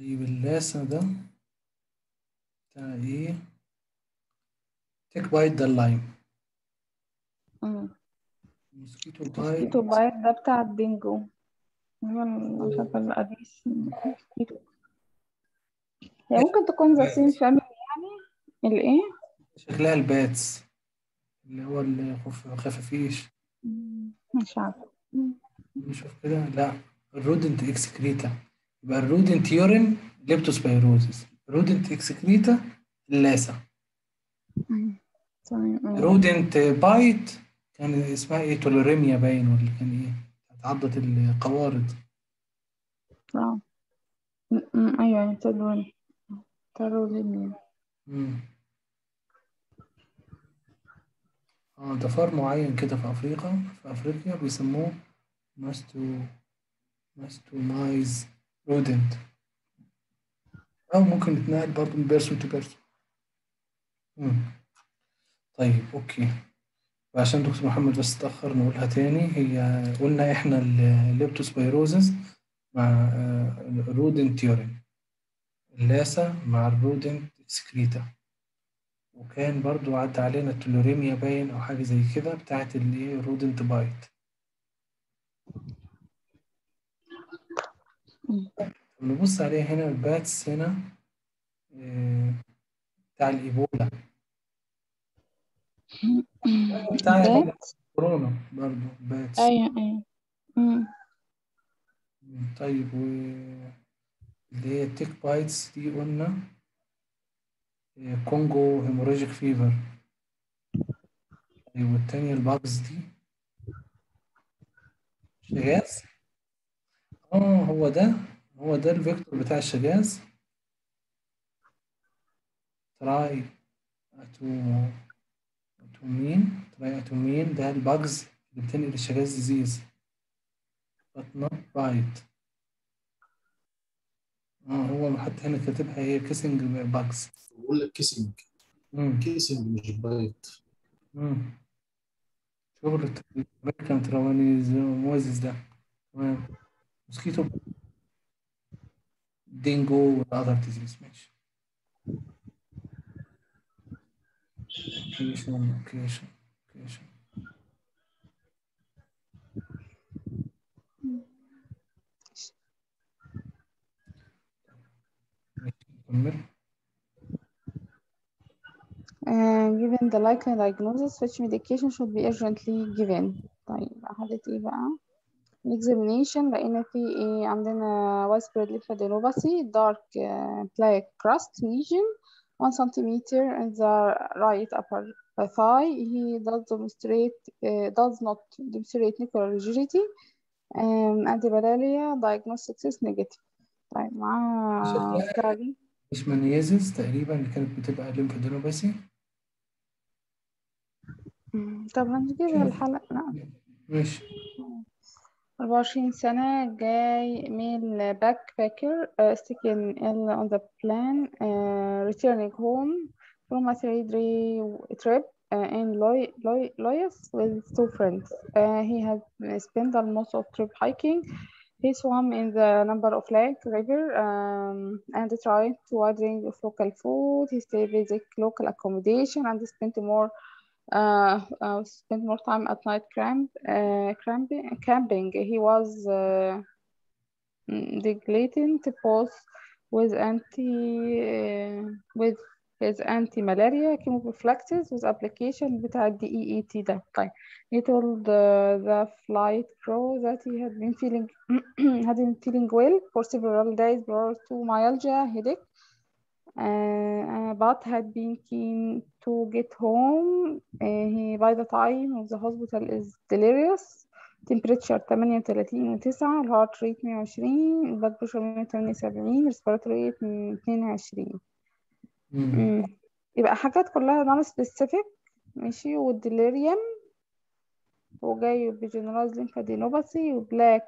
طيب اللاسة ده بتاع ايه تيك بايت ده اللايم مم. موسكيتو بايت موسكيتو بايت ده بتاع الدينجو هو مش عارفة القديس موسكيتو هي ممكن تكون ذا سيم فاميلي يعني الايه شكلها الباتس اللي هو الخفافيش مم. مش عارفة مم. نشوف كده لا الرودنت اكسكريتا يبقى الرودنت يورين ليبتوسبيروزيس الرودنت اكسكريتا اللاسة مم. تمام أيوة. رودنت بايت كان اسمها ايه تولوريميا باين ولا كان ايه بتاعت عضة القوارض اه م- م- ايوه تدوين تروليميا مم. اه ده فار معين كده في افريقيا في افريقيا بيسموه ماستو ماستومايز رودنت او ممكن يتنقل برضه من بيرسون تو بيرسون مم. طيب اوكي وعشان دكتور محمد بس اتأخر نقولها تاني هي قلنا احنا الليبتوسبيروزس مع رودنت يورين اللاسة مع الرودنت اكسكريتا وكان برضو عدى علينا التلوريميا باين او حاجة زي كده بتاعت الايه رودنت بايت مم. نبص عليه هنا الباتس هنا آه، بتاع الإيبولا بتاع بات كورونا برضو باتس ايوه ايوه مم. طيب و اللي هي التيك بايتس دي قلنا آه، كونجو هيموراجيك فيفر طيب والتانية الباجز دي شجاز اه هو ده هو ده الفيكتور بتاع الشجاز تراي أتو أتومين تراي أتومين ده الباجز اللي بتنقل الشجاز ديزيز but not bite اه هو حتى هنا كاتبها هي كيسنج باجز بقول لك كيسنج كيسنج مش بايت شغل الامريكان ترانيزوموزيس ده تمام موسكيتو دينجو والاذر ديزيز ماشي اوكيشن اوكيشن اوكيشن نكمل Uh, given the likely diagnosis which medication should be urgently given طيب حالة ايه بقى examination لقينا في ايه عندنا widespread lymphadenopathy dark uh, black crust lesion 1 centimeter in the right upper thigh he does demonstrate uh, does not demonstrate nuclear rigidity um, antimalaria diagnostic is negative طيب معاه شكلها فلاجي اشمانيازيس تقريبا اللي كانت بتبقى ليمفادينوباثي مم، طب هنجيبها الحلقة لا ماشي 24 سنة جاي ميل باك باكر uh, sticking ill on the plane uh, returning home from a three day trip uh, in Loy Loy Loyos with two friends. Uh, he had spent the most of trip hiking. He swam in the number of lake river um, and tried to wide range of local food. He stayed basic local accommodation and spent more uh, uh, spent more time at night camp, uh, camping, camping. He was uh, neglecting to pose with anti uh, with his anti-malaria chemoprophylaxis with application بتاع ال DEET ده طيب he told uh, the flight crew that he had been feeling had been feeling well for several days prior to myalgia headache uh, but had been keen to get home. Uh, he by the time of the hospital is delirious. Temperature 38 و9 الهارت ريت 120 البلد بريشر 178 respiratory rate 22 مم. مم. يبقى حاجات كلها non specific ماشي والديليريوم وجاي بجنرايز ليمفادينوباثي وبلاك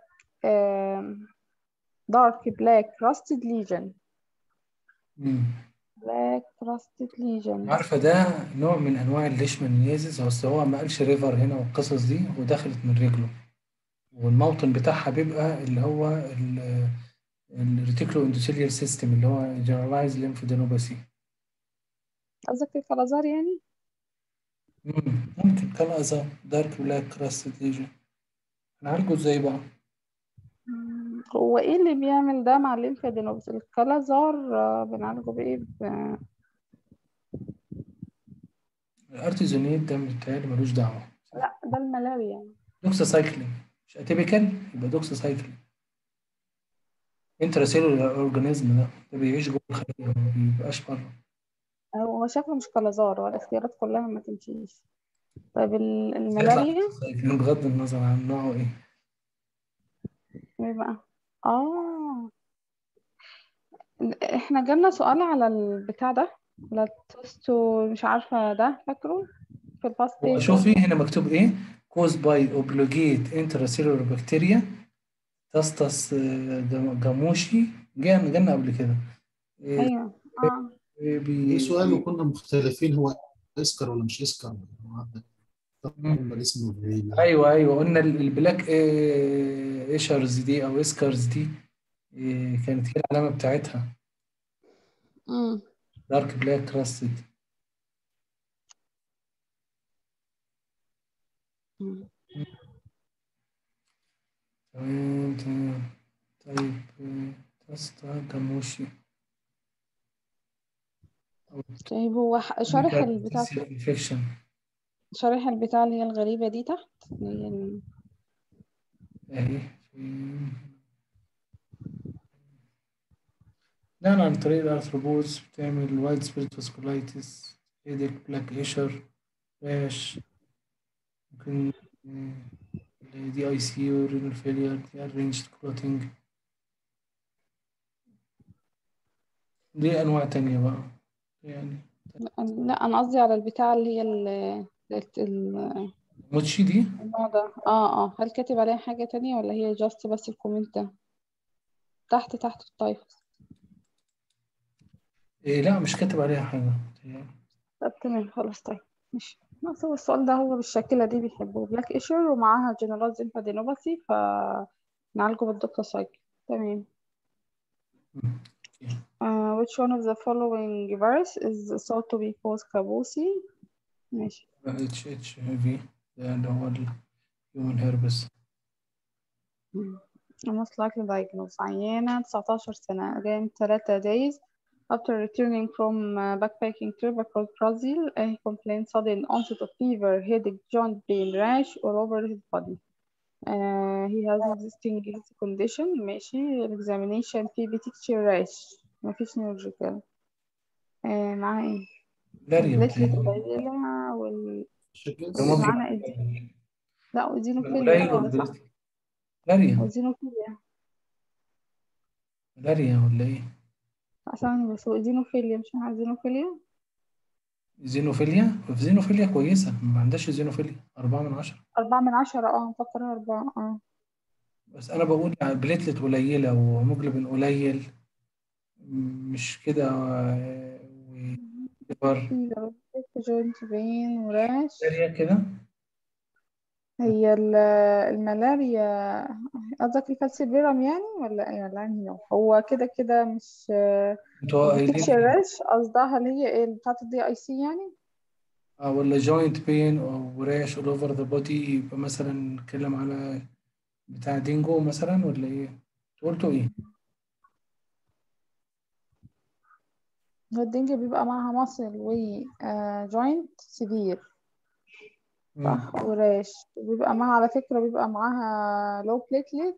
دارك بلاك راستد ليجن مم. بلاك راستد ليجن عارفة ده نوع من أنواع الليشمانيازيس بس هو ما قالش ريفر هنا والقصص دي ودخلت من رجله والموطن بتاعها بيبقى اللي هو ال- الريتيكولو اندوثيليال سيستم اللي هو جنرالايز ليمفودينوباثي قصدك الكلازار يعني ممكن كالازا دارك بلاك كراست ليجن هنعالجه ازاي بقى؟ مم، هو ايه اللي بيعمل ده مع الليمفادينوباثي الكلازار آه، بنعالجه بايه ب- الارتيزونيت ده متهيألي ملوش دعوة لا ده الملاريا دوكسا سايكلين مش اتيبيكال يبقى دوكسا سايكلين انتراسيلولار اورجانيزم ده ده بيعيش جوه الخلية ما بيبقاش بره هو شكله مش كلازار هو الاختيارات كلها ما تمشيش طيب ال- هيطلع الملاريا دوكسا سايكلين بغض النظر عن نوعه ايه ايه بقى اه احنا جالنا سؤال على البتاع ده على التستو مش عارفة ده فاكره في الباست هو بيبر شوفي هنا مكتوب ايه caused by obligate intracellular bacteria تستس جاموشي جانا جانا قبل كده إيه ايوه اه في بي سؤال وكنا مختلفين هو اسكر ولا مش اسكر مم. طبعا اسمه غريب ايوه ايوه قلنا ال- البلاك إيه، ايشرز دي او اسكرز دي إيه، كانت هي العلامه بتاعتها امم دارك بلاك كراستد تمام تمام طيب إيه، تستا جاموشي أو طيب هو ح- شارح البتاع انفكشن شارح البتاع اللي هي الغريبة دي تحت اللي هي ال- اهي في- نقل عن طريق الارثروبوز بتعمل وايد سبيرت فاسكولايتس هيدك بلاك ايشر راش ممكن آه، دي اي سي ورينال فيلير دي ارينجد كلوتينج دي انواع تانية بقى يعني لا انا قصدي على البتاع اللي هي ال ال- موتشي دي النوع ده اه اه هل كاتب عليها حاجة تانية ولا هي جاست بس الكومنت ده تحت تحت التايفس إيه لا مش كاتب عليها حاجة طب تمام خلاص طيب ماشي بس هو السؤال ده هو بالشكلة دي بيحبوه بلاك ايشر ومعاها جنرال زيمفادينوباثي فنعالجه بالدكتور سايكل تمام مم. uh, which one of the following virus is thought to be cause كابوسي ماشي اتش اتش في ده اللي هو الهيومن هيربس مم. most likely diagnosed عيانة 19 سنة جاية من 3 days after returning from uh, backpacking trip across Brazil uh, he complained sudden onset of fever, headache, joint pain, rash all over his body. Uh, he has existing health condition ماشي examination في picture rash مفيش neurological uh, معاه ايه؟ لاريا بليتلت بتهيألي. قليلة وال... شكل هو ممكن معانا إيه؟ لا قليل وزينوفيليا كده صح؟ والبليت- لاريا وزينوفيليا لاريا ولا ايه؟ ثواني بس هو زينوفيليا مش مع زينوفيليا زينوفيليا في زينوفيليا كويسة ما عندهاش زينوفيليا أربعة من عشرة أربعة من عشرة اه مفكرها أربعة اه بس أنا بقول يعني بليتلت قليلة وهيموجلوبين قليل مش كده آه، وفيفر فيفر جوينت بين وراش لاريا كده هي ال- الملاريا قصدك الفالسيبيرم يعني ولا ايه ولا انهي نوع هو كده كده مش انتوا قايلين بتكشف الراش قصدها اللي هي ايه بتاعت الدي اي سي يعني اه ولا جوينت بين او راش all over the body يبقى مثلا نتكلم على بتاع دينجو مثلا ولا ايه؟ قلتوا ايه؟ هو الدنج بيبقى معاها مصل و جوينت سيفير مم. صح وراش وبيبقى معاها على فكرة بيبقى معاها لو بليتلت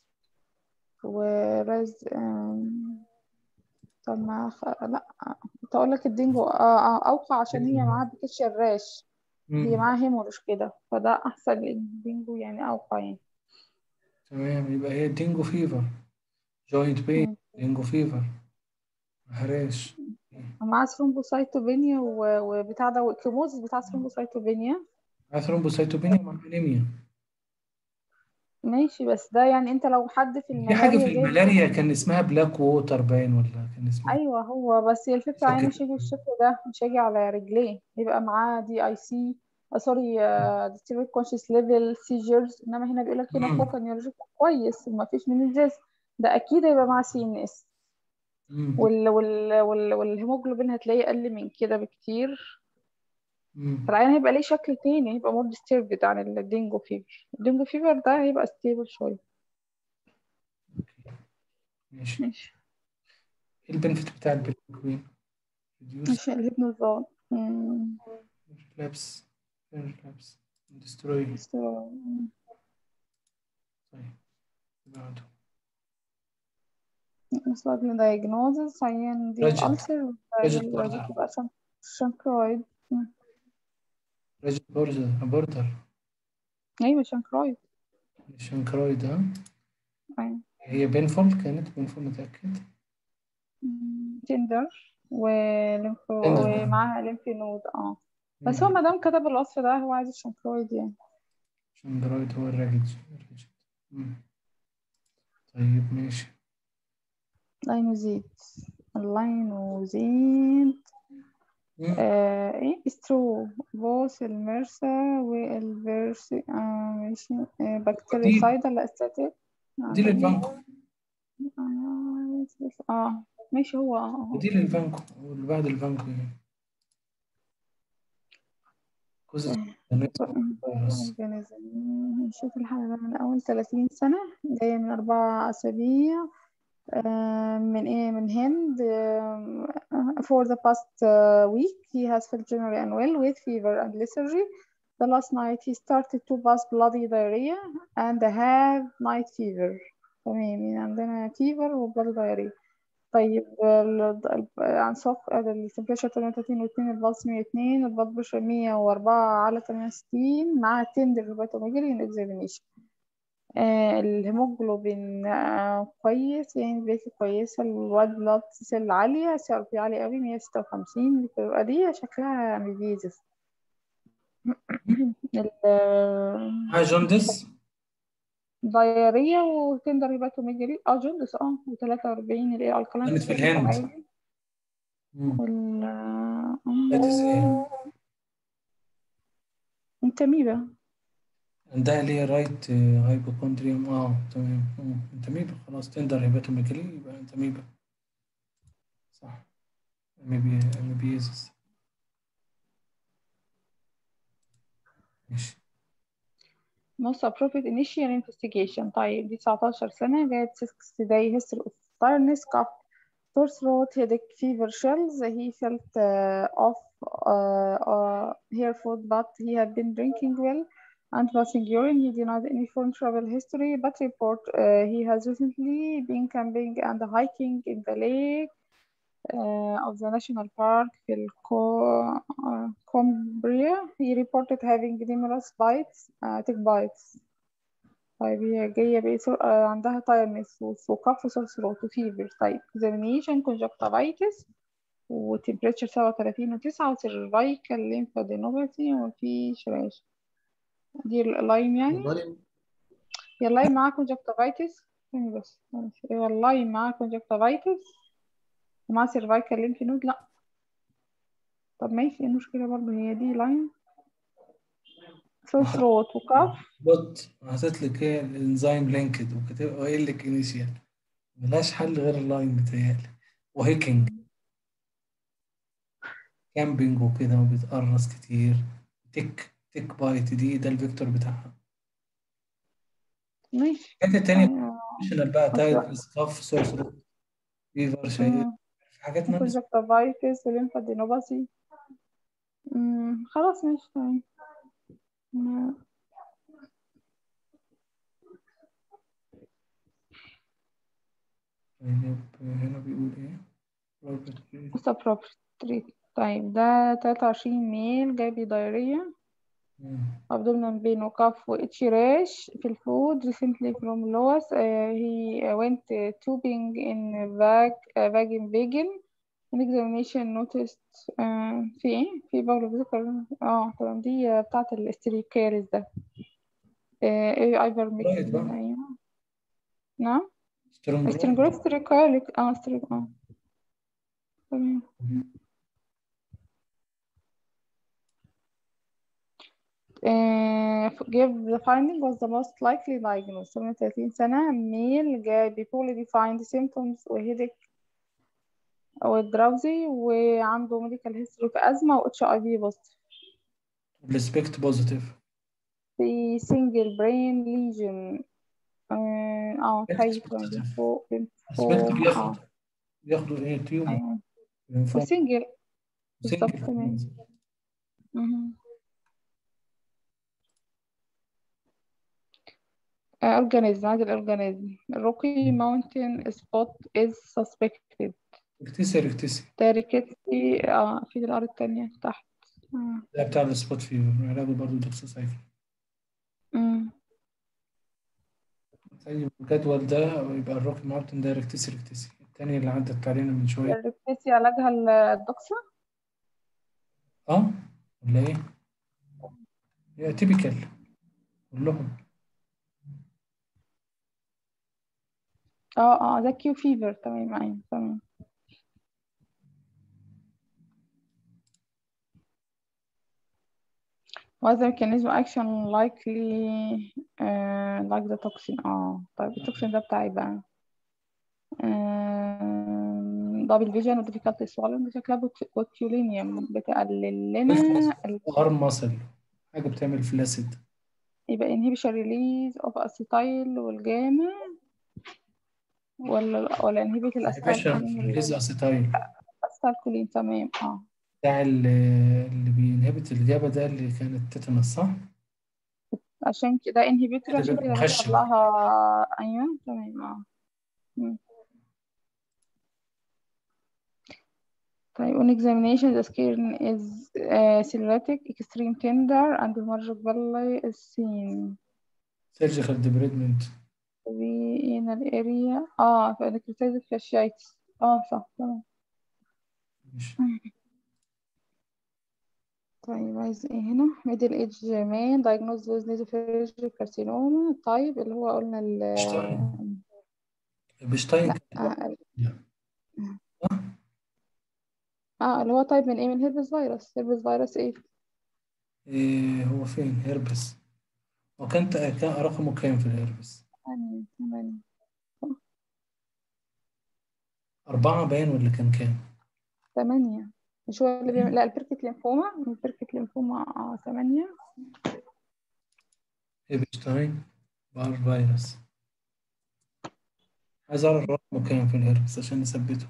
وراز آم، طب ما خ... لا كنت اقول لك الدينجو آه آه اوقع عشان هي معاها بكش الراش هي مم. معاها هيموريش كده فده احسن الدينجو يعني اوقع يعني تمام يبقى هي دينجو فيفر جوينت بين مم. دينجو فيفر هراش معاها ثرومبوسايتوبينيا و- وبتاع ده والكيموزيس بتاع ثرومبوسايتوبينيا ثرومبوسايتوبينيا مع انيميا ماشي بس ده يعني انت لو حد في في حاجة في الملاريا جاي الملاريا كان اسمها بلاك ووتر باين ولا كان اسمها ايوه هو بس هي الفكره يعني فاكر مش هيجي بالشكل ده مش هيجي على رجليه يبقى معاه دي اي سي سوري ديستريبيوت كونشس ليفل سيجرز انما هنا بيقول لك هنا مم. فوق نيورولوجيكال كويس وما فيش منجز ده اكيد هيبقى مع سي ان اس مم. وال وال وال والهيموجلوبين هتلاقيه اقل من كده بكتير مم. فالعيان هيبقى ليه شكل تاني هيبقى مور disturbed عن الدينجو فيفر الدينجو فيفر ده هيبقى ستيبل شوية ماشي ماشي ايه البنفيت بتاع البيلكوين reduce ماشي الهيبنوزون مم. relapse relapse destroy بس هو- طيب بعده مثلا diagnosis عيان دي رجل. ألسر رجل رجل برضه. تبقى شن- شنكرويد مم. ريجل بوردر بوردر أيوة شنكرويد شنكرويد ها أيوة هي بينفول كانت بينفول متأكد مم. تندر وليمفو تندر. ومعاها ليمفي نود اه بس هو مم. مادام كتب الوصف ده هو عايز الشنكرويد يعني شنكرويد هو الرجل الرجل مم. طيب ماشي لاينوزيد اللاينوزيد مم. آه ايه سترو بوس المرسا والفيرسي آه ماشي آه بكتيريسايد لا استاتيك بديل الفانكو اه ماشي هو اه آه. بديل الفانكو واللي بعد الفانكو يعني كوز فيروس أورجانيزم نشوف الحالة ده من أول 30 سنة جاية من أربعة أسابيع آه، من إيه من هند آه، for the past uh, week he has felt generally unwell with fever and lethargy the last night he started to pass bloody diarrhea and have night fever تمام يعني عندنا fever و bloody diarrhea طيب ال- ال- عن سوق التمبريتشر 38 و2 البلس 102 البلد بريشر 104 على 68 مع تندر هيباتوميجري اكزامينيشن آه الهيموجلوبين آه كويس يعني بيتي كويسة الوايت بلاد سيل عالية سي ار بي عالية قوي 156 بتبقى دي شكلها ميبيزس مع جوندس الدايرية وتندر هيباتوميجري اه جوندس اه و43 اللي هي الكالين كانت في الهند. مم. وال That is ايه انتميبا عندها اللي هي رايت هايبوكوندريوم اه تمام مم. انتميبا خلاص تندر هيباتوميجالي يبقى انتميبا صح اميبي اميبيزس ماشي most appropriate initial investigation طيب دي 19 سنة جاية 6 day history of tiredness cough sore throat headache fever chills he felt uh, off uh, uh, hair food but he had been drinking well and passing urine he denied any foreign travel history but report uh, he has recently been camping and hiking in the lake uh, of the national park في الكو- uh, Cumbria. He reported having numerous bites, uh, tick bites. طيب هي جاية بإيه سر- آه، عندها tiredness وكف وسور ثروت وفيفر طيب examination conjunctivitis و temperature 37 وتسعة وسيرفايكال lymphadenopathy ومفيش راش دي اللايم يعني والله هي اللايم معاها conjunctivitis ثانية بس معلش. هي اللايم معاها conjunctivitis ومعاها cervical lymph node لأ طب ماشي ايه المشكلة برضه هي دي لاين سور ثروت وكف بط حطيت لك ايه الانزيم لينكد وكتب وقايل لك انيشيال ملهاش حل غير اللاين بتهيألي وهيكنج كامبينج وكده وبيتقرص كتير تك تك بايت دي ده الفيكتور بتاعها ماشي الحاجات التانية أيوة. مش بقى بس تايب بقى. سكاف سورس فيفر شيء مم. في حاجات ناقصة conjunctivitis وليمفادينوباثي مم. خلاص ماشي تمام مم. طيب هنا بيقول ايه Robert Reed. most appropriate treat. طيب ده 23 ميل جاي بدايرية مم. abdominal pain وكف وإتشي راش في الفود recently from Lois uh, he went uh, tubing in vag uh, vagin vegan in examination noticed uh, في ايه في بابلو ذكر اه طبعا دي آه، بتاعة الاستريكاليس ده آه، ايه ايفرميكتين بقى. ايوه نعم سترونج استريكاليك اه استريك اه تمام uh, give the finding was the most likely diagnosis 38 سنة male جاي بpoorly defined symptoms وheadache والدراوزي وعنده medical history في أزمة و HIV positive ريسبكت بوزيتيف في single brain lesion اه اه Respect خايف positive. فوق ريسبكت اه بياخد بياخدوا ايه تيوم ايوه لينفوما. وسنجل بالظبط Single. تمام مهم. آه، organism عادي الأورجانيزم Rocky Mountain spot is suspected اكتسي اكتسي ده ريكيتسي اه في الأرض التانية تحت آه. ده بتاع السبوت فيفر علاجه برضه دوكساسايكلين مم. زي الجدول ده يبقى الروكي ماونتن ده ريكتسي ريكتسي التاني اللي عدت علينا من شوية الريكيتسي علاجها ال- الدوكسا اه ولا ايه؟ هي تيبيكال كلهم اه اه ده كيو فيفر تمام أيوة تمام What's the mechanism of action likely uh, like the toxin اه طيب التوكسين ده بتاعي بقى دبل فيجن وديفيكالتي swallowing شكلها بوتيولينيوم بتقلل لنا ال- ار ماسل حاجة بتعمل فلاسيد يبقى inhibition release of acetyl والجاما ولا ولا inhibit يا باشا الاسيتالكولين ريليز اسيتايل الاسيتالكولين تمام اه بتاع ال- اللي بينهبت الجابة ده اللي كانت تيتانوس صح؟ عشان كده inhibitor كده عشان بيبقى كده مخشب. بيطلع لها ايوه تمام اه مم. طيب on examination the skin is uh, silhouetted extreme tender and the margin belly is seen سيرجيكال ديبريدمنت the inner area اه في necrotized fasciitis اه صح تمام طيب عايز ايه هنا middle age man diagnosed with nasopharyngeal carcinoma طيب اللي هو قلنا ال بشتاين بشتاين اه صح؟ آه، اللي هو طيب من ايه من هيربس فيروس هيربس فيروس ايه إيه هو فين هيربس هو كان كان رقمه كام في الهيربس ثمانية ثمانية أربعة باين ولا كان كام ثمانية مش هو اللي بيعمل لا البركة ليمفوما البركة ليمفوما اه ثمانية هيبشتاين بار فيروس عايز أعرف رقمه كام في الهيربس عشان نثبته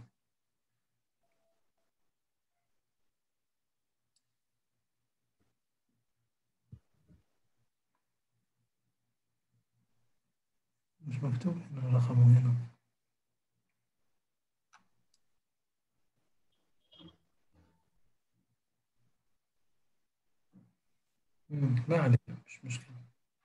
مش مكتوب هنا رقمه هنا مم، ما علينا مش مشكلة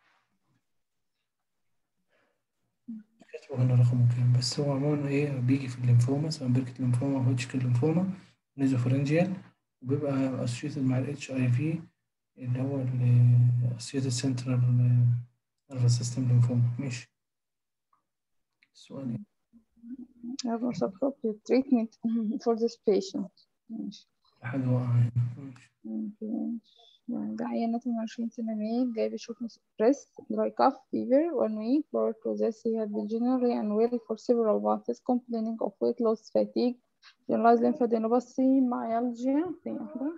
كاتبه هنا رقمه كام بس هو عموما ايه بيجي في الليمفوما سواء بركة ليمفوما أو هوتشكن ليمفوما نيزوفرنجيال وبيبقى associated مع ال HIV اللي هو ال associated central nervous system lymphoma ماشي السؤال إيه؟ have most appropriate treatment for this patient ماشي حاجة واقعة هنا ماشي ماشي. ده عيان 22 سنة ميل جاي بيشوف ستريس dry cough fever one week prior to this he had been generally unwell for several months complaining of weight loss fatigue generalized lymphadenopathy myalgia ثانية واحدة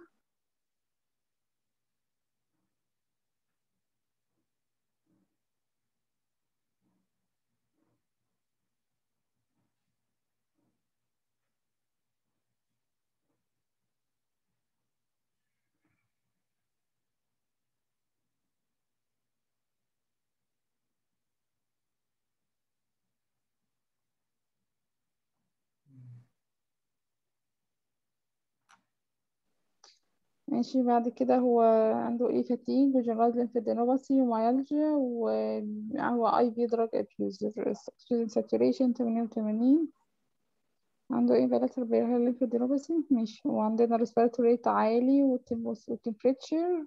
ماشي بعد كده هو عنده ايه fatigue وجنرايز lymphadenopathy وميالجيا وهو اي في دراج ابيوزر oxygen saturation 88 عنده ايه bilateral biliary lymphadenopathy ماشي وعندنا respiratory rate عالي والتمبريتشر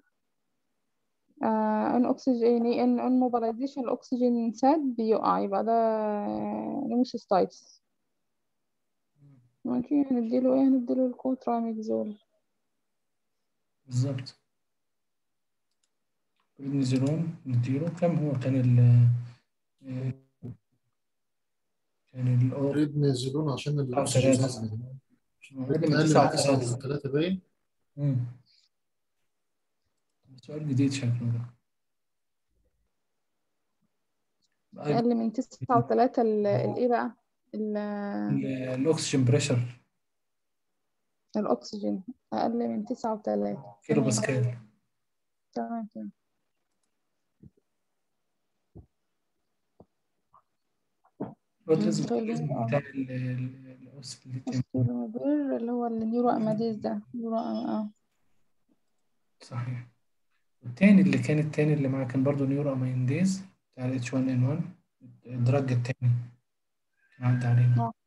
ان اكسجين ان ان mobilization الاكسجين ساد بيقع يبقى ده نيموسيستايتس ماشي هنديله ايه هنديله الكوتراميكزول بالظبط بريدنيزولون نديله كم هو كان ال آه، كان الأو بريدنيزولون عشان أو الاكسجين ثلاثة. نزل أقل من اقل من تسعة تسعة وثلاثة. وثلاثة باين مم. سؤال جديد شكله ده أيوة. أقل من تسعة وتلاتة ال- الإيه بقى؟ ال- ال- الأكسجين بريشر الأكسجين أقل من تسعة وتلاتة كيلو تمام. باسكال تمام تمام What مم. is the طيب، mechanism آه. بتاع ال- ال- الأوسفليتين أستيلوميبير اللي هو النيورو أماديز ده نيورو اه صحيح والتاني اللي كان التاني اللي معاه كان برضه نيورو أمينديز بتاع ال H1N1 الدرج التاني كان عدى علينا آه.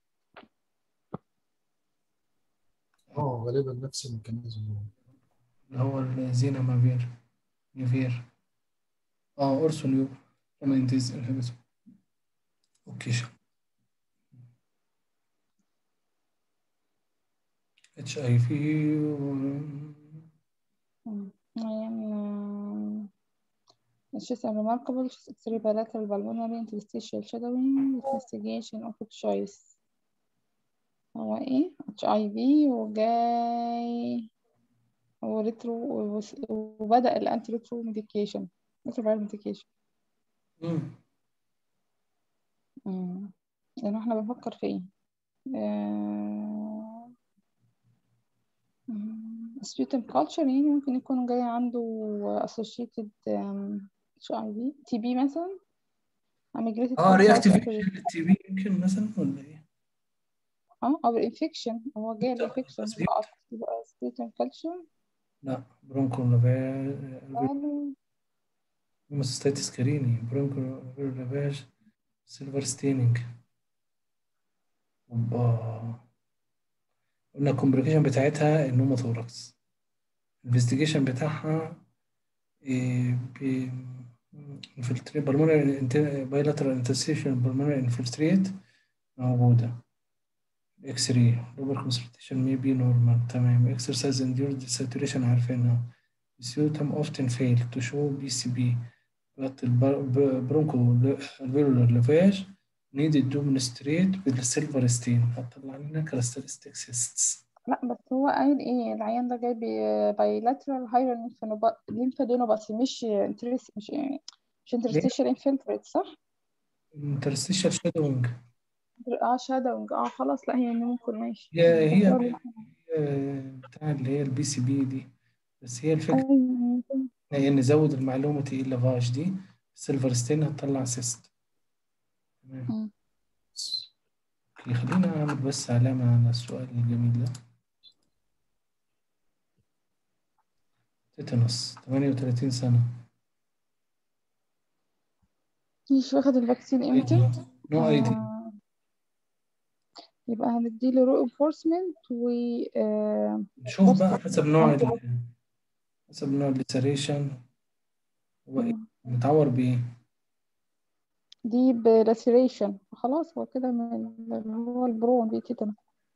اه غالبا نفس الميكانيزم اللي هو الزينا مافير نيفير اه أورسو نيورو أمينديز انهبيتور اوكي شا. اتش اي في مم. يعني It's just unremarkable just X-ray bilateral pulmonary interstitial shadowing investigation of choice هو ايه HIV وجاي وريترو وبدأ الانتي ريترو ميديكيشن ريترو ميديكيشن مم. لأن احنا بنفكر في ايه آه... sputum culture يعني ممكن يكون جاي عنده associated um, HIV TB مثلا migrated اه from South رياكتيفيشن Africa. للتي بي يمكن مثلا ولا ايه؟ اه او الانفكشن هو جاي طب الانفكشن بس يبقى يبقى sputum culture لا برونكو لافاج قالوا هيموستاتيس كاريني برونكو لافاج سيلفر ستيننج اوبا قلنا الكومبليكيشن بتاعتها النوموثوركس الانفستيجيشن بتاعها انفلتريت بالمونري بايلاترال انترسيشن بالمونري انفلتريت موجودة اكس راي لوبر كونسلتيشن مي بي نورمال تمام اكسرسايز انديورد ساتوريشن عارفينها السيوتم often fail to show BCB but البرونكو الفيرولار لافاج needed to demonstrate بالسيلفر ستين هتطلع لنا كاركترستيك سيستس لا بس هو قايل ايه العيان ده جاي بايلاترال هايرال ليمفادينوباثي مش انترس مش مش انترستيشال انفلتريت صح؟ interstitial shadowing اه شادونج اه خلاص لا هي ممكن ماشي هي هي سوري. هي بتاع اللي هي البي سي بي دي بس هي الفكرة ايوه هي نزود المعلومة ايه اللافاج دي سيلفر ستين هتطلع سيست تمام مم. اوكي خلينا اعمل بس علامة على السؤال الجميل ده تيتانوس 38 سنة مش واخد الفاكسين امتى؟ نو اي دي آه، يبقى هنديله رو انفورسمنت و آه، نشوف بقى حسب نوع ال- حسب نوع الليسريشن هو ايه متعور بايه دي بلاسيريشن خلاص هو كده من اللي هو البرون دي كده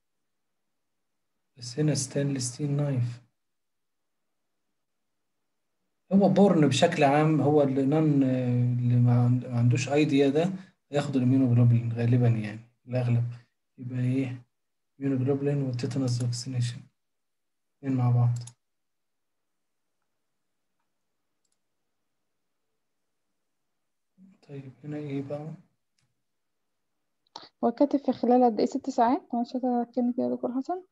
بس هنا ستانلس ستيل نايف هو بورن بشكل عام هو اللي نون اللي ما عند- ما عندوش ايديا ده هياخد الاميونوجلوبولين غالبا يعني الاغلب يبقى ايه اميونوجلوبولين والتيتانوس فاكسينيشن اتنين مع بعض طيب هنا ايه بقى هو كاتب في خلال قد ايه ست ساعات معلش كان كده يا دكتور حسن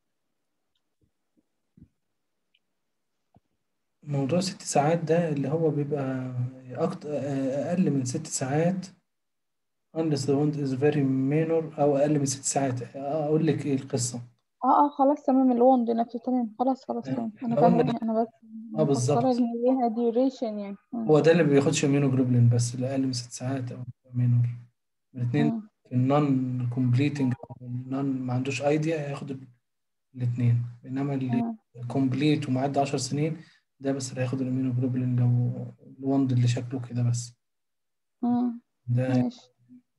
موضوع ست ساعات ده اللي هو بيبقى أكتر أقل من ست ساعات unless the wound is very minor أو أقل من ست ساعات أقول لك إيه القصة اه اه خلاص تمام الوند نفسه تمام خلاص خلاص تمام انا إحنا قلنا فاهمة انا بس اه بالظبط مفكرة ان ليها ديوريشن يعني مم. هو ده اللي بياخدش immunoglobulin بس اللي أقل من ست ساعات أو minor الاتنين مم. في النون كومبليتنج أو النون ما عندوش أيديا هياخد الاتنين إنما اللي مم. كومبليت ومعدي عشر سنين ده بس اللي هياخد الاميونوجلوبولين لو الوند اللي شكله كده بس مم. ده ماشي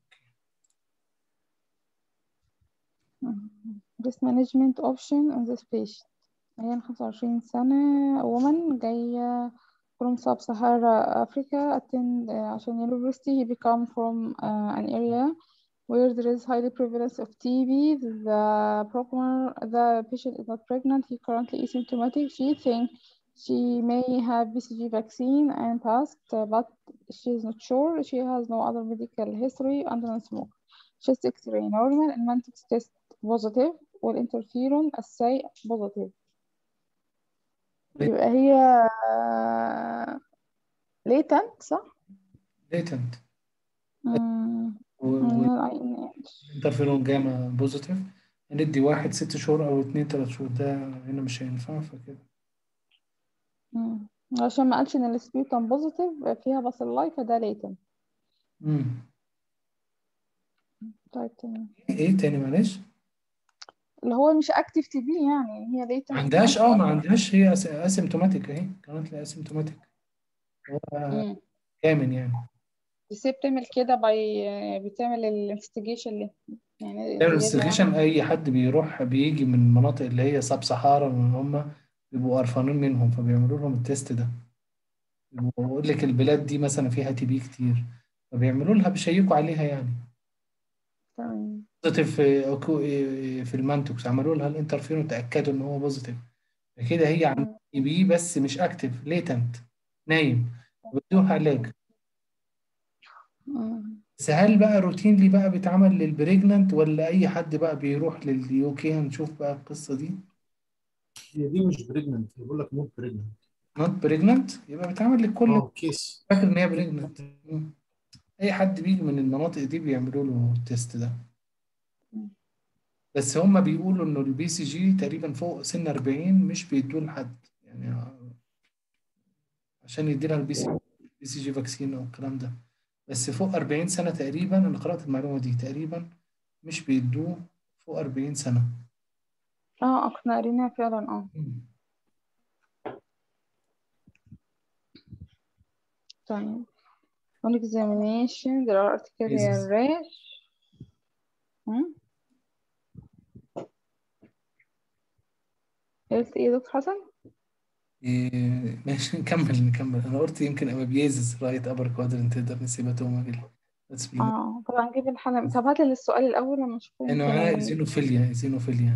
risk management option on this patient عيان 25 سنة woman جاية from sub-Sahara Africa attend uh, عشان university he become from uh, an area where there is highly prevalence of TB the problem the patient is not pregnant he currently asymptomatic she think she may have BCG vaccine and passed uh, but she is not sure she has no other medical history and non-smoke chest x-ray normal and mantis test positive والinterferon assay positive يبقى هي latent صح؟ ليتنت مم. مم. انترفيرون جاما بوزيتيف ندي واحد ست شهور او اتنين تلات شهور ده هنا مش هينفع فكده مم. عشان ما قالش ان السبيوتم بوزيتيف فيها باسيلاي فده latent مم. طيب تمام ايه تاني معلش اللي هو مش اكتف تي بي يعني هي latent ما عندهاش اه ما عندهاش هي اسيمتوماتيك اهي كانت اسيمتوماتيك هو مم. كامن يعني بس هي بتعمل كده باي بتعمل الانفستيجيشن اللي يعني تعمل زيادة انفستيجيشن اي حد بيروح بيجي من المناطق اللي هي سب صحارى ان هم بيبقوا قرفانين منهم فبيعملوا لهم التيست ده بيبقوا بقول لك البلاد دي مثلا فيها تي بي كتير فبيعملوا لها بيشيكوا عليها يعني تمام بوزيتيف في أكو- في المانتوكس عملوا لها الانترفيرون تاكدوا ان هو بوزيتيف كده هي عندها تي بي بس مش اكتف ليتنت نايم بدوها علاج مم. بس هل بقى روتينلي بقى بيتعمل للبريجننت ولا اي حد بقى بيروح لليو كي هنشوف بقى القصه دي هي دي مش بريجننت بيقول لك نوت بريجننت نوت بريجننت يبقى بيتعمل لكل اه كيس فاكر ان هي بريجننت اي حد بيجي من المناطق دي بيعملوا له التيست ده بس هم بيقولوا انه البي سي جي تقريبا فوق سن 40 مش بيدوه لحد يعني عشان يدي لها البي سي بي سي جي فاكسين او الكلام ده بس فوق 40 سنه تقريبا انا قرات المعلومه دي تقريبا مش بيدوه فوق 40 سنه اه احنا قريناها فعلا اه طيب on examination there are arterial Jesus. rash هم؟ قلت ايه يا دكتور حسن؟ إيه ماشي نكمل نكمل انا قلت يمكن امابيازيس رايت ابر كوادرنت تقدر نسيبها توما بس اه طبعا نجيب الحلقة طب هات لي السؤال الأول لما نشوفه انا يمكن معايا ال- زينوفيليا زينوفيليا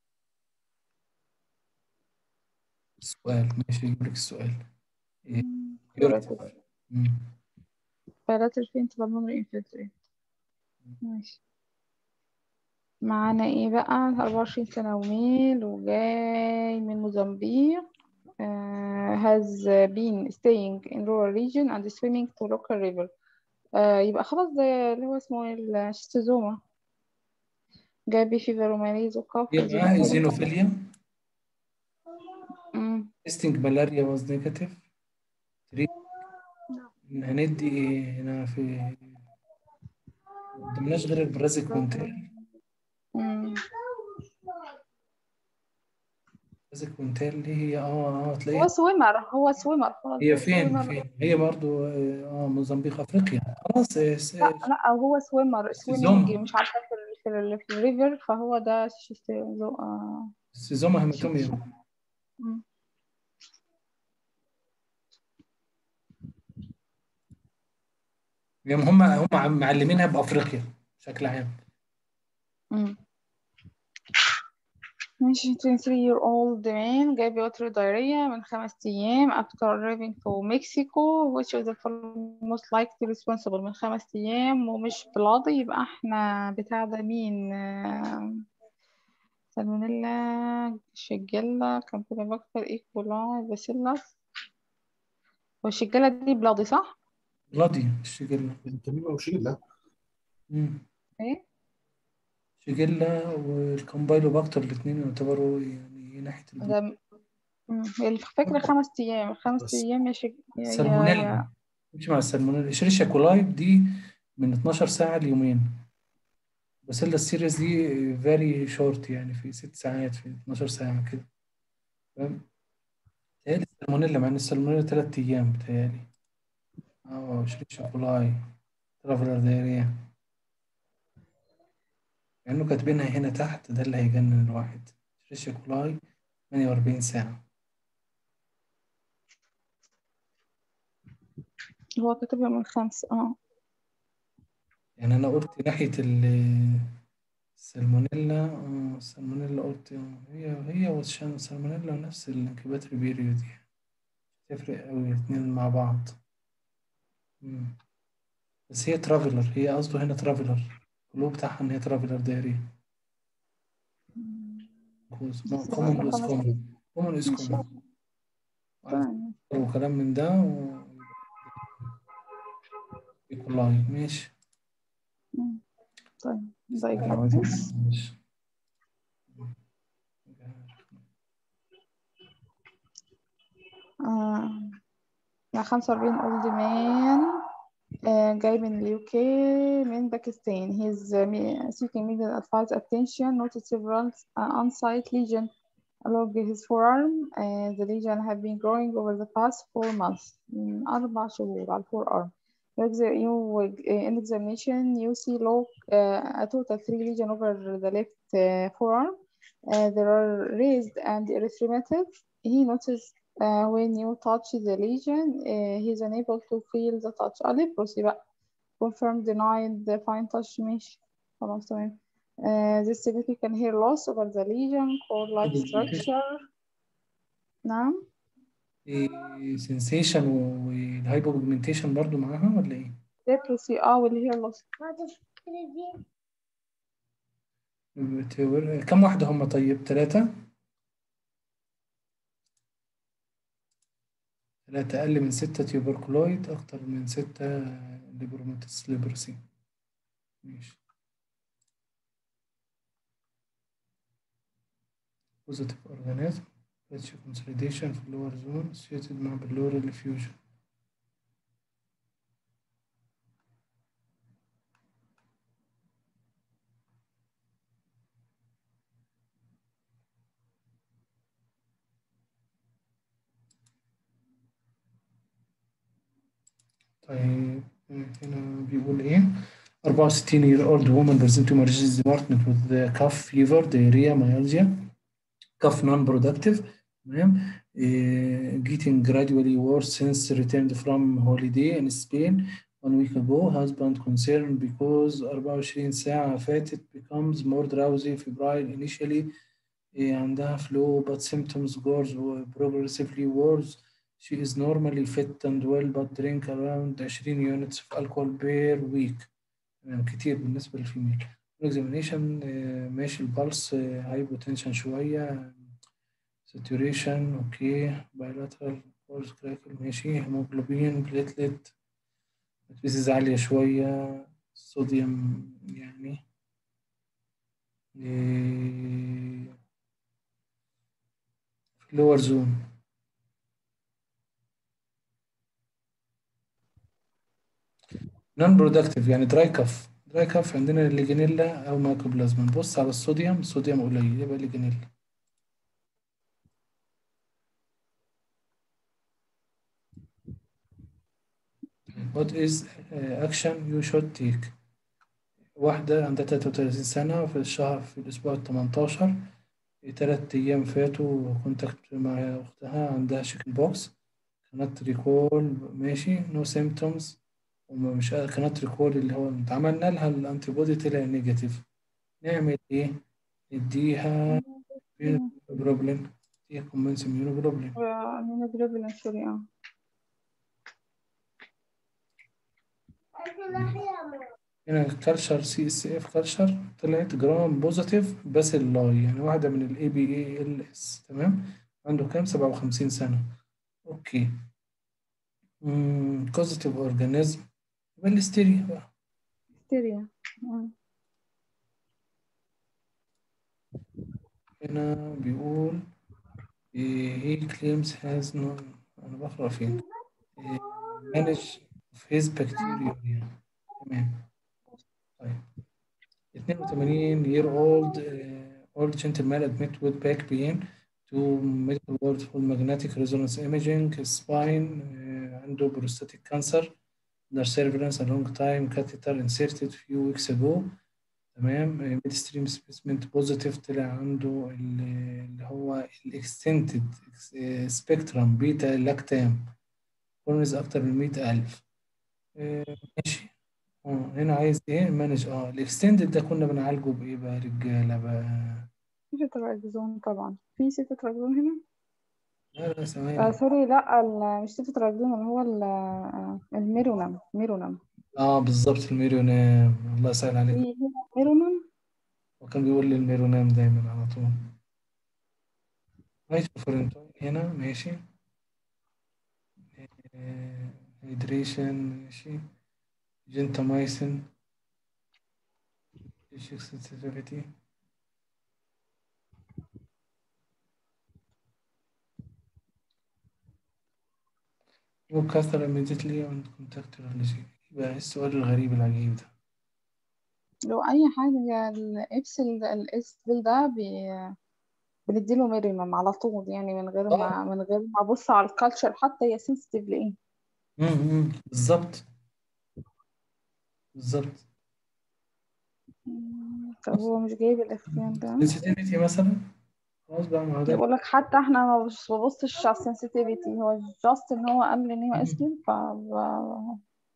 السؤال ماشي يجيب لك السؤال إيه curative مم. bilateral faint pulmonary infiltrate ماشي معانا ايه بقى 24 سنة وميل وجاي من موزمبيق uh, has been staying in rural region and swimming to local river uh, يبقى خلاص زي اللي هو اسمه الشيستوزوما جابي فيفر وماليز وكاف يبقى زينوفيليا مم. تيستنج ملاريا واز نيجاتيف هندي ايه هنا في ما قدمناش غير البرازيك كونتيل مم. البرازيك كونتيل دي هي اه اه هو تلاقيها سويمر هو سويمر خلاص هي ده فين سويمر. فين هي برضو اه موزمبيق افريقيا خلاص إيه، س- لا لا هو سويمر السيزون. سويمنج مش عارفة في ال- في, ال- في الريفر فهو ده شيستوزو آه. سيزوما هيماتوميا مم. يعني هم هم عم- معلمينها بافريقيا بشكل عام مم. ماشي 23 year old man جاي بوتر diarrhea من خمس أيام after arriving to Mexico which is the following most likely responsible من خمس أيام ومش بلاد يبقى احنا بتاع ده مين آه، سالمونيلا شيجيلا كامبيلوباكتر ايكولاي باسيلاس والشيجيلا دي بلادي صح؟ بلادي الشجلة التميمة وشيلة مم. ايه؟ شجلة والكومبايلوباكتر الاثنين يعتبروا يعني ناحية البلاد ده مم. هي اللي فاكرة خمس أيام خمس بس. أيام يا شيج يا- يا السالمونيلا مش مع السالمونيلا اشريشيا كولاي دي من 12 ساعة ليومين باسيلا السيريس دي فيري شورت يعني في ست ساعات في 12 ساعة كده فاهم بتهيألي السالمونيلا مع ان السالمونيلا تلات أيام بتهيألي اه اشريشيا كولاي ترافلر دايريا لأنه كاتبينها هنا تحت ده اللي هيجنن الواحد اشريشيا كولاي 48 ساعة هو كاتبها من خمسة اه يعني أنا قلت ناحية ال- السالمونيلا اه السالمونيلا قلت اه هي هي والشان السالمونيلا نفس الانكيباتوري بيريود دي تفرق أوي الاتنين مع بعض مم. بس هي ترافلر هي قصده هنا ترافلر الكلو بتاعها إن هي ترافلر دايري كومون از كومون كومون از كومون تمام وكلام من ده و يكولاي ماشي مم. طيب diagnosis ماشي آه. مع 45 old man آه، جاي من اليو كي من باكستان he's uh, me- seeking medical advice attention noted several uh, unsight lesion along his forearm uh, the lesion have been growing over the past four months من أربع شهور على الforearm You exa- you, uh, in examination you see low uh, a total three lesion over the left uh, forearm uh, they are raised and erythematous he noticed uh, when you touch the lesion uh, he's unable to feel the touch a leprosy بقى confirm denied fine touch مش خلاص تمام uh, this significant hair loss over the lesion cord like structure نعم سensation والهايبوبيجمنتيشن برضو معاها ولا ايه؟ leprosy اه والhair loss بتور- كم واحدة هم طيب؟ ثلاثة؟ ثلاثة أقل من ستة تيوبركلويد أكتر من ستة ليبروماتيس ليبرسي ماشي positive organism patch consolidation في اللور زون associated مع باللورال fusion طيب هنا بيقول ايه 64 year old woman presented to emergency department with the cough fever diarrhea myalgia cough non-productive تمام إيه, getting gradually worse since returned from holiday in Spain one week ago husband concerned because 24 ساعة فاتت becomes more drowsy febrile initially إيه, عندها flu but symptoms goes progressively worse she is normally fit and well but drink around 20 units of alcohol per week تمام كتير بالنسبة للفيميل examination آه، ماشي البلس هايبوتنشن شوية saturation اوكي bilateral pulse crackle ماشي هيموجلوبين بليتلت بتبيزيز عالية شوية صوديوم يعني إيه، في اللور زون نون برودكتيف يعني دراي كف دراي كف عندنا الليجينيلا او مايكوبلازما نبص على الصوديوم الصوديوم قليل يبقى ليجينيلا What is uh, action you should take واحدة عندها 33 سنة في الشهر في الأسبوع ال 18 تلات أيام فاتوا كونتاكت مع أختها عندها شيكن بوكس كانت ريكول ماشي نو سيمتومز ومش كانت ريكول اللي هو عملنا لها الأنتي بودي طلع نيجاتيف نعمل إيه؟ نديها بروبلين نديها كومبنس إميونو بروبلين immunoglobulin سوري اه هنا كالشر سي اس اف كالشر طلعت جرام بوزيتيف بس اللاي يعني واحدة من الاي بي اي ال اس تمام عنده كام 57 سنة اوكي بوزيتيف اورجانيزم يبقى الهستيريا بقى hysteria آه. هنا بيقول إيه، he claims has no أنا بقرأ فين إيه، manage of his bacteria تمام طيب 82 year old uh, old gentleman admit with back pain to medical board for magnetic resonance imaging spine uh, عنده prostatic cancer under surveillance a long time catheter inserted few weeks ago تمام ميد ستريم سبيسمنت بوزيتيف طلع عنده ال- اللي هو الاكستنتد سبيكترم بيتا لاكتام كولونيز اكتر من 100000 آه، ماشي اه هنا عايز ايه مانج اه الاكستندد ده كنا بنعالجه بايه بقى رجاله بقى في تتراكزون طبعا في تتراكزون هنا لا لا آه ثواني سوري لا ال- مش تتراكزون اللي هو ال- آه، الميرونام ميرونام اه بالظبط الميريونام الله يسهل عليك في هنا ميرونام وكان بيقول لي الميرونام دايما على طول هايدروفورنتوين هنا ماشي هيدريشن ماشي جنتامايسين sensitivity وكثر immediately on contact relationship يبقى إيه السؤال الغريب العجيب ده لو أي حاجة الإبسل الإسبل ده بي- بنديله ميرونام على طول يعني من غير ما من غير ما أبص على الكالتشر حتى هي سنسيتيف لإيه امم بالظبط بالظبط مم، طب هو مش جايب الاختيار ده sensitivity مثلا خلاص بقى ما هو ده بقول لك حتى احنا ما بص- ببصش على السنسيتيفيتي هو جاست ان هو قال لي ان هو اسمي ف ب-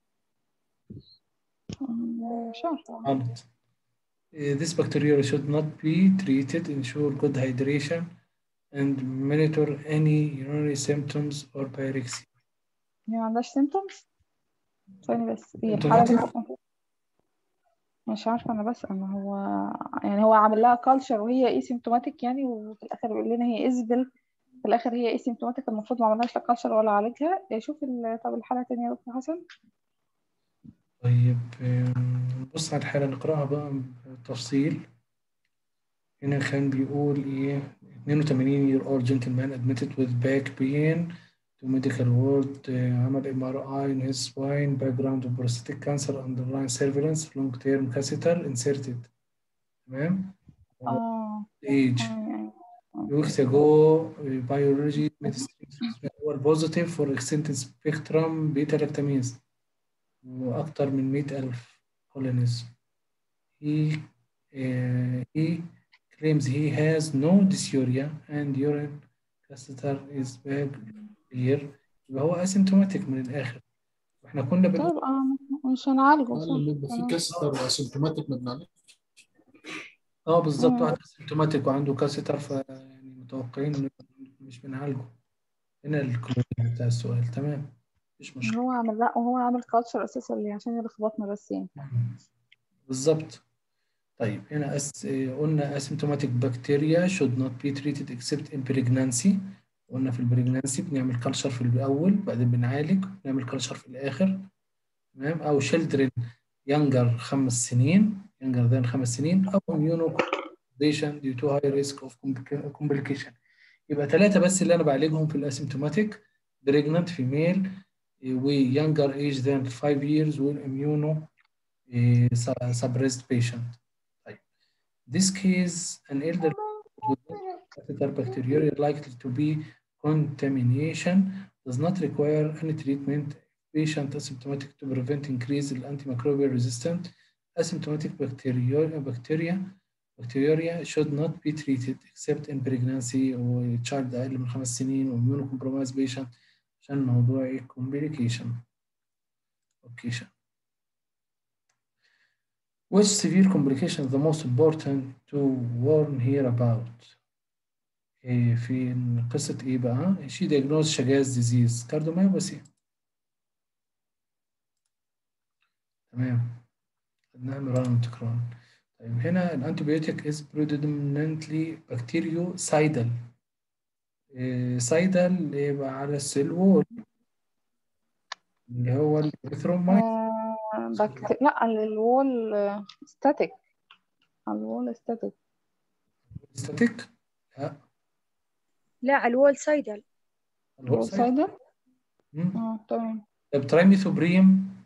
مش عارفة غلط Uh, This bacteria should not be treated, ensure good hydration, and monitor any urinary symptoms or pyrexia. هي ما عندهاش symptoms ثاني بس هي الحالة دي symptomatic حصل مش عارفة أنا بسأل ما هو يعني هو عامل لها كالتشر وهي ايه سيمتوماتيك يعني وفي الآخر بيقول لنا هي إزبل في الآخر هي ايه سيمتوماتيك المفروض ما عملناش لا كالتشر ولا عالجها شوف ال- طب الحالة التانية يا دكتور حسن طيب آم، نبص على الحالة نقرأها بقى بتفصيل هنا كان بيقول إيه 82 year old gentleman admitted with back pain to medical ward آه، عمل MRI in his spine background of prostate cancer underlying surveillance long term catheter inserted تمام اه age آه، weeks ago biology medicine هو positive for extended spectrum beta lactamase وأكتر من 100 ألف colonies he uh, he claims he has no dysuria and urine catheter is back clear يبقى هو asymptomatic من الآخر واحنا كنا بنقول طيب اه مش هنعالجه قال صح لما يبقى في تمام. كاستر اسيمتوماتيك ما بنعالجش اه بالظبط مم. واحد asymptomatic وعنده كاثيتر ف يعني متوقعين انه مش بنعالجه هنا الكومنت بتاع السؤال تمام مفيش مشكلة هو عامل لا وهو عامل كالتشر اساسا ليه عشان يلخبطنا بس يعني بالظبط طيب هنا أس... قلنا asymptomatic bacteria should not be treated except in pregnancy قلنا في البريجنانسي بنعمل كلشر في الأول بعدين بنعالج بنعمل كلشر في الآخر تمام أو children younger خمس سنين younger than خمس سنين أو immunocompromisation due to high risk of complica- complication يبقى ثلاثة بس اللي أنا بعالجهم في الأسيمتوماتيك pregnant female و younger age than 5 years والimmuno eh, su- suppressed patient. طيب. This case, an elder with catheter bacteria likely to be contamination does not require any treatment. Patient asymptomatic to prevent increase in antimicrobial resistant. Asymptomatic bacteria, bacteria, bacteria should not be treated except in pregnancy و child أقل من خمس سنين و immunocompromised patient عشان موضوع إيه complication. complication. Which severe complication is the most important to warn here about? إيه في قصة إيه بقى؟ She diagnosed Chagas disease cardiomyopathy. تمام خدناها مرارا وتكرارا. طيب هنا الانتيبيوتيك is predominantly bactericidal. إيه سايدل يبقى على السيل وول اللي هو الإريثرومايسين. آه بكت... لا الوول ستاتيك الوول ستاتيك ستاتيك؟ لا لا الوول سايدل الوول الوول سايدل. سايدر مم. اه تمام طب ترايميثوبريم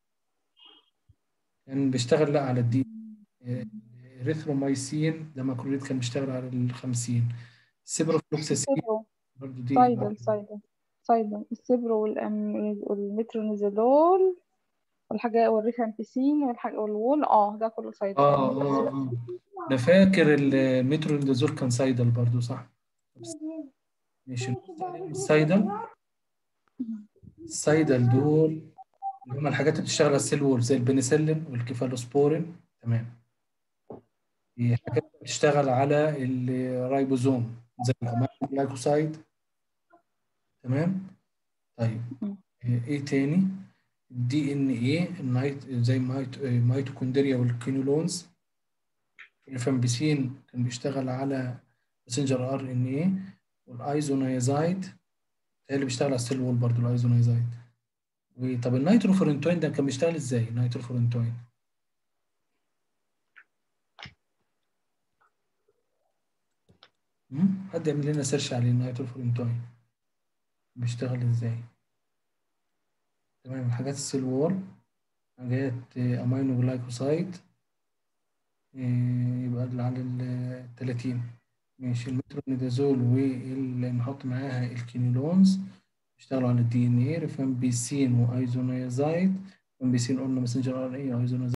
كان بيشتغل لا على الدي اريثرومايسين ده ماكروليد كان بيشتغل على ال 50 سيبروفلوكساسين السيبرو برضه دي سايدل سايدل سايدل السيبرو والأم... والمترونيزولول والحاجة والريفامبيسين والحاجة والوول اه ده كله سايدل اه اه اه انا فاكر المترونيدازول كان سايدل برضه صح بس- ماشي السايدل السايدل دول اللي هم الحاجات اللي بتشتغل على السيل وول زي البنسلين والكيفالوسبورين تمام هي حاجات بتشتغل على الرايبوزوم زي الجلايكوسايد تمام طيب مم. ايه تاني الدي ان ايه النايت زي مايت ميتوكوندريا والكينولونز الفامبيسين كان بيشتغل على ماسنجر ار ان ايه والايزونايزايد اللي بيشتغل على السيل وول برضه الايزونايزايد وطب النيتروفورنتوين ده كان بيشتغل ازاي النيتروفورنتوين مم؟ حد يعمل لنا سيرش عليه النيتروفورنتوين بيشتغل ازاي تمام حاجات السيل وول حاجات امينو جلايكوسايد إيه، يبقى اللي على ال 30 ماشي المترونيدازول واللي نحط معاها الكينولونز بيشتغلوا على الدي ان ايه ريفامبيسين وايزونايزايد فامبيسين قلنا ماسنجر ار ان اي ايزونايزايد